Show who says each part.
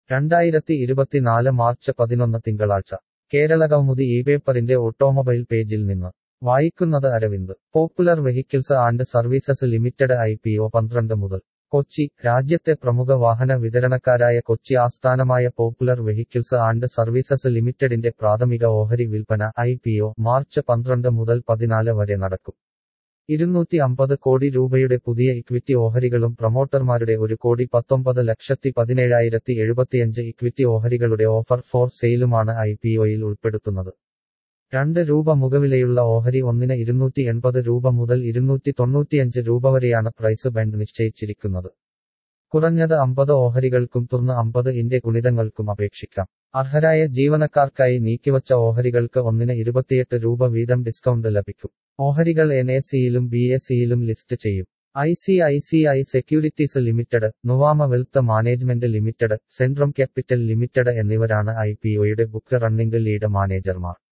Speaker 1: രണ്ടായിരത്തി ഇരുപത്തിനാല് മാർച്ച് പതിനൊന്ന് തിങ്കളാഴ്ച കേരള കൗമുദി ഈ പേപ്പറിന്റെ ഓട്ടോമൊബൈൽ പേജിൽ നിന്ന് വായിക്കുന്നത് Aravind Popular Vehicles and Services Limited I P O പന്ത്രണ്ട് മുതൽ കൊച്ചി രാജ്യത്തെ പ്രമുഖ വാഹന വിതരണക്കാരായ കൊച്ചി ആസ്ഥാനമായ പോപ്പുലർ വെഹിക്കിൾസ് ആൻഡ് സർവീസസ് ലിമിറ്റഡിന്റെ പ്രാഥമിക ഓഹരി വിൽപ്പന ഐ പി ഒ മാർച്ച് പന്ത്രണ്ട് മുതൽ പതിനാല് വരെ നടക്കും ഇരുന്നൂറ്റി അമ്പത് കോടി രൂപയുടെ പുതിയ ഇക്വിറ്റി ഓഹരികളും പ്രൊമോട്ടർമാരുടെ ഒരു കോടി പത്തൊമ്പത് ലക്ഷത്തി പതിനേഴായിരത്തി എഴുപത്തിയഞ്ച് ഇക്വിറ്റി ഓഹരികളുടെ ഓഫർ ഫോർ സെയിലുമാണ് ഐ പി ഒയിൽ ഉൾപ്പെടുത്തുന്നത് രണ്ട് രൂപ മുഖവിലയുള്ള ഓഹരി ഒന്നിന് ഇരുന്നൂറ്റി എൺപത് രൂപ മുതൽ ഇരുന്നൂറ്റി തൊണ്ണൂറ്റിയഞ്ച് രൂപ വരെയാണ് പ്രൈസ് ബാൻഡ് നിശ്ചയിച്ചിരിക്കുന്നത് കുറഞ്ഞത് അമ്പത് ഓഹരികൾക്കും തുറന്ന് അമ്പത് ഇന്റെ ഗുണിതങ്ങൾക്കും അപേക്ഷിക്കാം അർഹരായ ജീവനക്കാർക്കായി നീക്കിവച്ച ഓഹരികൾക്ക് ഒന്നിന് ഇരുപത്തിയെട്ട് രൂപ വീതം ഡിസ്കൗണ്ട് ലഭിക്കും ഓഹരികൾ എൻ എ സിയിലും ബി എ സിയിലും ലിസ്റ്റ് ചെയ്യും I C I C I securities limited Nuvama wealth management limited Centrum capital limited എന്നിവരാണ് ഐ പി ഒയുടെ ബുക്ക് റണ്ണിംഗ് ലീഡ് മാനേജർമാർ